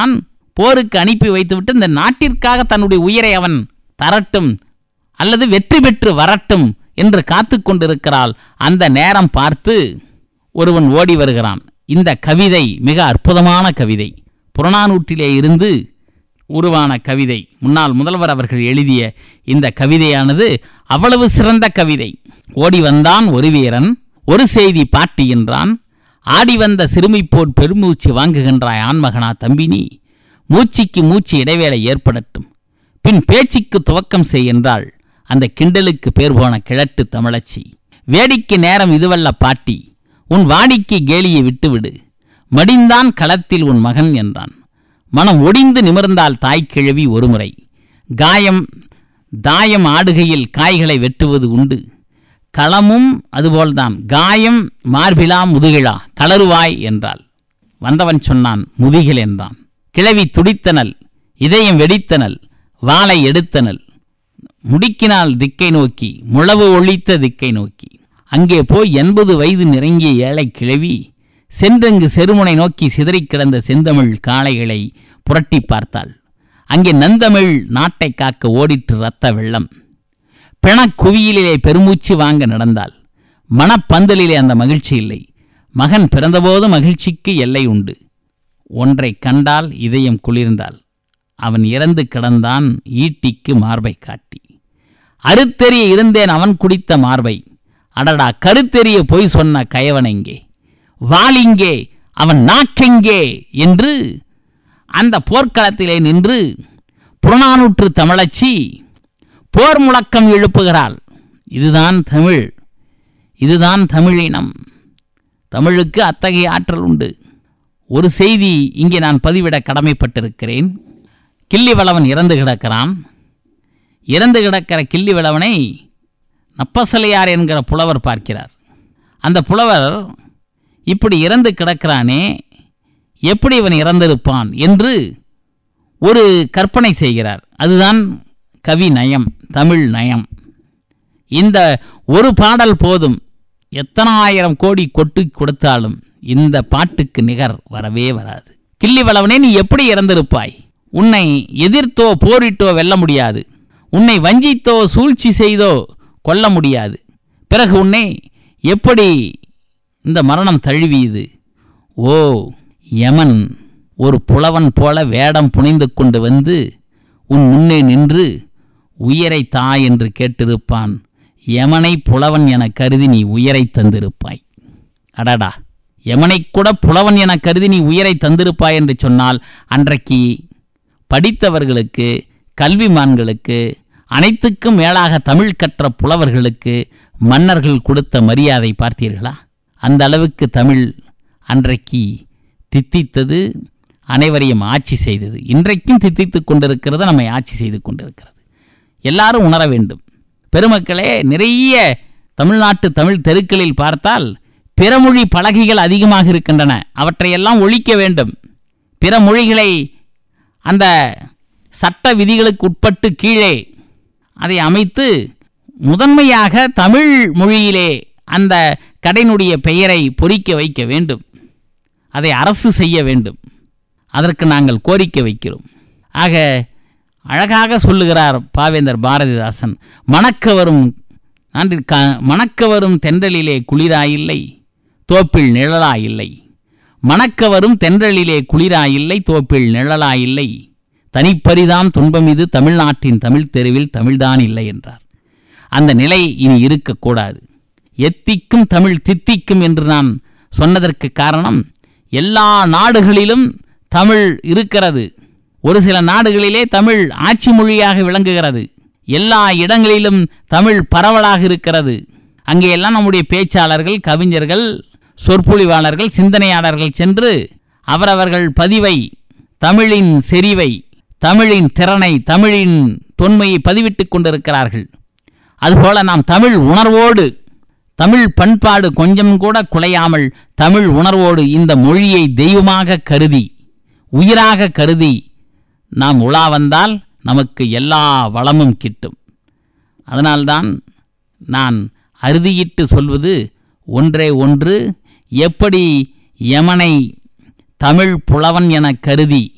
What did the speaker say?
தான் போருக்கு அனுப்பி வைத்துவிட்டு இந்த நாட்டிற்காக தன்னுடைய உயிரை அவன் தரட்டும் அல்லது வெற்றி பெற்று வரட்டும் என்று காத்து கொண்டிருக்கிறாள் அந்த நேரம் பார்த்து ஒருவன் ஓடி வருகிறான் இந்த கவிதை மிக அற்புதமான கவிதை புறநானூற்றிலே இருந்து உருவான கவிதை முன்னாள் முதல்வர் அவர்கள் எழுதிய இந்த கவிதையானது அவ்வளவு சிறந்த கவிதை ஓடி வந்தான் ஒரு வீரன் ஒரு செய்தி பாட்டி என்றான் ஆடி வந்த சிறுமி போல் பெருமூச்சு வாங்குகின்றாய் ஆண்மகனா தம்பினி மூச்சுக்கு மூச்சு இடைவேளை ஏற்படட்டும் பின் பேச்சுக்கு துவக்கம் செய் என்றாள் அந்த கிண்டலுக்கு பேர் போன கிழட்டு தமிழச்சி வேடிக்கை நேரம் இதுவல்ல பாட்டி உன் வாடிக்கை கேலியை விட்டுவிடு மடிந்தான் களத்தில் உன் மகன் என்றான் மனம் ஒடிந்து நிமிர்ந்தால் தாய்க்கிழவி ஒருமுறை காயம் தாயம் ஆடுகையில் காய்களை வெட்டுவது உண்டு களமும் அதுபோல்தான் காயம் மார்பிலா முதுகிழா களறுவாய் என்றாள் வந்தவன் சொன்னான் முதுகில் என்றான் கிழவி துடித்தனல் இதயம் வெடித்தனல் வாளை எடுத்தனல் முடுக்கினால் திக்கை நோக்கி முழவு ஒழித்த திக்கை நோக்கி அங்கே போய் எண்பது வயது நெருங்கிய ஏழை கிழவி சென்றங்கு செருமுனை நோக்கி சிதறிக் கிடந்த செந்தமிழ் காளைகளை புரட்டி பார்த்தாள் அங்கே நந்தமிழ் நாட்டை காக்க ஓடிற்று ரத்த வெள்ளம் பிணக்குவியலிலே பெருமூச்சு வாங்க நடந்தாள் மனப்பந்தலிலே அந்த மகிழ்ச்சி இல்லை மகன் பிறந்தபோது மகிழ்ச்சிக்கு எல்லை உண்டு ஒன்றை கண்டால் இதயம் குளிர்ந்தாள் அவன் இறந்து கிடந்தான் ஈட்டிக்கு மார்பை காட்டி அறுத்தெறிய இருந்தேன் அவன் குடித்த மார்பை அடடா கருத்தெறிய பொய் சொன்ன கயவனெங்கே வாளிங்கே அவன் நாக்கெங்கே என்று அந்த போர்க்களத்திலே நின்று புறநானூற்று தமிழச்சி போர் முழக்கம் எழுப்புகிறாள் இதுதான் தமிழ் இதுதான் தமிழினம் தமிழுக்கு அத்தகைய ஆற்றல் உண்டு ஒரு செய்தி இங்கே நான் பதிவிட கடமைப்பட்டிருக்கிறேன் கிள்ளிவளவன் இறந்து கிடக்கிறான் இறந்து கிடக்கிற கிள்ளிவளவனை நப்பசலையார் என்கிற புலவர் பார்க்கிறார் அந்த புலவர் இப்படி இறந்து கிடக்கிறானே எப்படி இவன் இறந்திருப்பான் என்று ஒரு கற்பனை செய்கிறார் அதுதான் கவி நயம் தமிழ் நயம் இந்த ஒரு பாடல் போதும் எத்தனாயிரம் கோடி கொட்டு கொடுத்தாலும் இந்த பாட்டுக்கு நிகர் வரவே வராது கிள்ளிவளவனே நீ எப்படி இறந்திருப்பாய் உன்னை எதிர்த்தோ போரிட்டோ வெல்ல முடியாது உன்னை வஞ்சித்தோ சூழ்ச்சி செய்தோ கொல்ல முடியாது பிறகு உன்னை எப்படி இந்த மரணம் தழுவியது ஓ யமன் ஒரு புலவன் போல வேடம் புனைந்து கொண்டு வந்து உன் முன்னே நின்று உயிரை தா என்று கேட்டிருப்பான் யமனை புலவன் என கருதி நீ உயிரை தந்திருப்பாய் அடடா யமனைக் கூட புலவன் என கருதி நீ உயிரை தந்திருப்பாய் என்று சொன்னால் அன்றைக்கு படித்தவர்களுக்கு கல்விமான்களுக்கு அனைத்துக்கும் மேலாக தமிழ் கற்ற புலவர்களுக்கு மன்னர்கள் கொடுத்த மரியாதை பார்த்தீர்களா அந்த அளவுக்கு தமிழ் அன்றைக்கு தித்தித்தது அனைவரையும் ஆட்சி செய்தது இன்றைக்கும் தித்தித்துக் கொண்டிருக்கிறது நம்மை ஆட்சி செய்து கொண்டிருக்கிறது எல்லாரும் உணர வேண்டும் பெருமக்களே நிறைய தமிழ்நாட்டு தமிழ் தெருக்களில் பார்த்தால் பிறமொழி பலகைகள் அதிகமாக இருக்கின்றன அவற்றையெல்லாம் ஒழிக்க வேண்டும் பிற மொழிகளை அந்த சட்ட விதிகளுக்கு உட்பட்டு கீழே அதை அமைத்து முதன்மையாக தமிழ் மொழியிலே அந்த கடையினுடைய பெயரை பொறிக்க வைக்க வேண்டும் அதை அரசு செய்ய வேண்டும் அதற்கு நாங்கள் கோரிக்கை வைக்கிறோம் ஆக அழகாக சொல்லுகிறார் பாவேந்தர் பாரதிதாசன் மணக்க வரும் நன்றி க- மணக்க வரும் தென்றலிலே குளிராயில்லை தோப்பில் நிழலாயில்லை மணக்க வரும் தென்றலிலே குளிராயில்லை தோப்பில் நிழலாயில்லை தனிப்பரிதாம் துன்பம் இது தமிழ்நாட்டின் தமிழ் தெருவில் தமிழ்தான் இல்லை என்றார் அந்த நிலை இனி இருக்கக்கூடாது எத்திக்கும் தமிழ் தித்திக்கும் என்று நான் சொன்னதற்கு காரணம் எல்லா நாடுகளிலும் தமிழ் இருக்கிறது ஒரு சில நாடுகளிலே தமிழ் ஆட்சி மொழியாக விளங்குகிறது எல்லா இடங்களிலும் தமிழ் பரவலாக இருக்கிறது அங்கே எல்லாம் நம்முடைய பேச்சாளர்கள் கவிஞர்கள் சொற்பொழிவாளர்கள் சிந்தனையாளர்கள் சென்று அவரவர்கள் பதிவை தமிழின் செறிவை தமிழின் திறனை தமிழின் தொன்மையை பதிவிட்டுக் கொண்டிருக்கிறார்கள் அதுபோல நாம் தமிழ் உணர்வோடு தமிழ் பண்பாடு கொஞ்சம் கூட குலையாமல் தமிழ் உணர்வோடு இந்த மொழியை தெய்வமாக கருதி உயிராக கருதி நாம் உலா வந்தால் நமக்கு எல்லா வளமும் கிட்டும் அதனால்தான் நான் அறுதியிட்டு சொல்வது ஒன்றே ஒன்று எப்படி யமனை தமிழ் புலவன் என கருதி